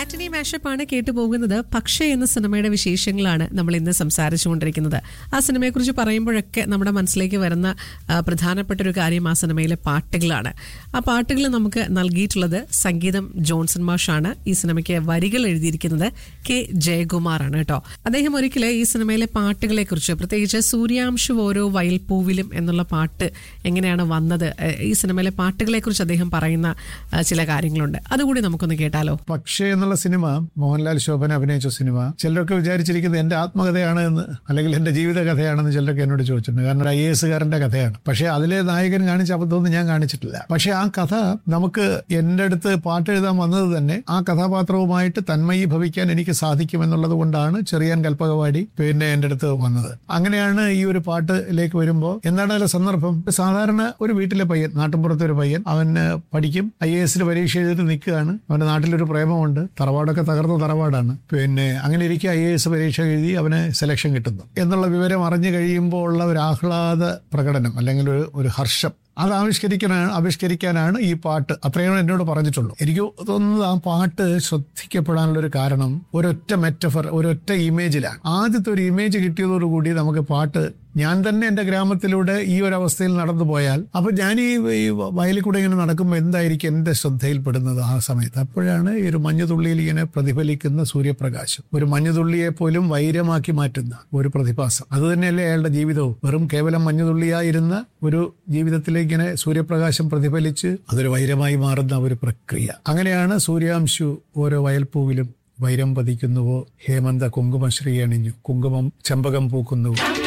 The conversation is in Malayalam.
മാറ്റിനി മാഷപ്പാണ് കേട്ടു പോകുന്നത് പക്ഷേ എന്ന സിനിമയുടെ വിശേഷങ്ങളാണ് നമ്മൾ ഇന്ന് സംസാരിച്ചുകൊണ്ടിരിക്കുന്നത് ആ സിനിമയെക്കുറിച്ച് പറയുമ്പോഴൊക്കെ നമ്മുടെ മനസ്സിലേക്ക് വരുന്ന ആ, പ്രധാനപ്പെട്ട ഒരു കാര്യം ആ സിനിമയിലെ പാട്ടുകളാണ് ആ പാട്ടുകൾ നമുക്ക് നൽകിയിട്ടുള്ളത് സംഗീതം ജോൺസൺ മാഷാണ് ഈ സിനിമയ്ക്ക് വരികൾ എഴുതിയിരിക്കുന്നത് കെ ജയകുമാറാണ് കേട്ടോ അദ്ദേഹം ഒരിക്കൽ ഈ സിനിമയിലെ പാട്ടുകളെ കുറിച്ച് പ്രത്യേകിച്ച് സൂര്യാംശു ഓരോ വയൽപ്പൂവിലും എന്നുള്ള പാട്ട് എങ്ങനെയാണ് വന്നത് ഏഹ്, ഈ സിനിമയിലെ പാട്ടുകളെ കുറിച്ച് അദ്ദേഹം പറയുന്ന ആ, ചില കാര്യങ്ങളുണ്ട് അതുകൂടി നമുക്കൊന്ന് കേട്ടാലോ പക്ഷേ എന്നുള്ള സിനിമ മോഹൻലാൽ ശോഭന അഭിനയിച്ച സിനിമ ചിലരൊക്കെ വിചാരിച്ചിരിക്കുന്നത് എന്റെ ആത്മകഥയാണ് എന്ന് അല്ലെങ്കിൽ എന്റെ ജീവിത കഥയാണെന്ന് ചിലരൊക്കെ എന്നോട് ചോദിച്ചിട്ടുണ്ട് കാരണം ഒരു ഐ എസ് കാരന്റെ കഥയാണ് പക്ഷേ അതിലെ നായകൻ കാണിച്ച അബദ്ധമൊന്നും ഞാൻ കാണിച്ചിട്ടില്ല പക്ഷേ ആ കഥ നമുക്ക് എന്റെ അടുത്ത് പാട്ട് എഴുതാൻ വന്നത് തന്നെ ആ കഥാപാത്രവുമായിട്ട് തന്മയി ഭവിക്കാൻ എനിക്ക് സാധിക്കുമെന്നുള്ളത് കൊണ്ടാണ് ചെറിയാൻ കൽപ്പകവാടി പിന്നെ എന്റെ അടുത്ത് വന്നത് അങ്ങനെയാണ് ഈ ഒരു പാട്ടിലേക്ക് വരുമ്പോൾ എന്താണ് അതിലെ സന്ദർഭം സാധാരണ ഒരു വീട്ടിലെ പയ്യൻ നാട്ടിൻപുറത്തെ ഒരു പയ്യൻ അവന് പഠിക്കും ഐ എ എസിൽ പരീക്ഷ എഴുതിയിട്ട് നിൽക്കുകയാണ് അവന്റെ നാട്ടിലൊരു പ്രേമമുണ്ട് തറവാടൊക്കെ തകർന്ന തറവാടാണ് പിന്നെ അങ്ങനെ ഇരിക്കെ ഐ എ എസ് പരീക്ഷ എഴുതി അവന് സെലക്ഷൻ കിട്ടുന്നു എന്നുള്ള വിവരം അറിഞ്ഞു കഴിയുമ്പോൾ ഉള്ള ഒരു ആഹ്ലാദ പ്രകടനം അല്ലെങ്കിൽ ഒരു ഒരു ഹർഷം അത് ആവിഷ്കരിക്കാനാണ് ആവിഷ്കരിക്കാനാണ് ഈ പാട്ട് അത്രയും എന്നോട് പറഞ്ഞിട്ടുള്ളൂ എനിക്ക് തോന്നുന്നത് ആ പാട്ട് ശ്രദ്ധിക്കപ്പെടാനുള്ള ഒരു കാരണം ഒരൊറ്റ മെറ്റഫർ ഒരൊറ്റ ഇമേജിലാണ് ആദ്യത്തെ ഒരു ഇമേജ് കിട്ടിയതോടുകൂടി നമുക്ക് പാട്ട് ഞാൻ തന്നെ എൻ്റെ ഗ്രാമത്തിലൂടെ ഈ ഒരു അവസ്ഥയിൽ നടന്നു പോയാൽ അപ്പൊ ഞാൻ ഈ ഈ വയലിൽ കൂടെ ഇങ്ങനെ നടക്കുമ്പോൾ എന്തായിരിക്കും എൻ്റെ ശ്രദ്ധയിൽപ്പെടുന്നത് ആ സമയത്ത് അപ്പോഴാണ് ഈ ഒരു മഞ്ഞുതുള്ളിയിൽ ഇങ്ങനെ പ്രതിഫലിക്കുന്ന സൂര്യപ്രകാശം ഒരു മഞ്ഞുതുള്ളിയെ പോലും വൈരമാക്കി മാറ്റുന്ന ഒരു പ്രതിഭാസം അത് തന്നെയല്ലേ അയാളുടെ ജീവിതവും വെറും കേവലം മഞ്ഞുതുള്ളിയായിരുന്ന ഒരു ജീവിതത്തിലേക്ക് ഇങ്ങനെ സൂര്യപ്രകാശം പ്രതിഫലിച്ച് അതൊരു വൈരമായി മാറുന്ന ഒരു പ്രക്രിയ അങ്ങനെയാണ് സൂര്യാംശു ഓരോ വയൽപ്പൂവിലും വൈരം പതിക്കുന്നുവോ ഹേമന്ത കുങ്കുമശ്രീ അണിഞ്ഞു കുങ്കുമം ചെമ്പകം പൂക്കുന്നുവോ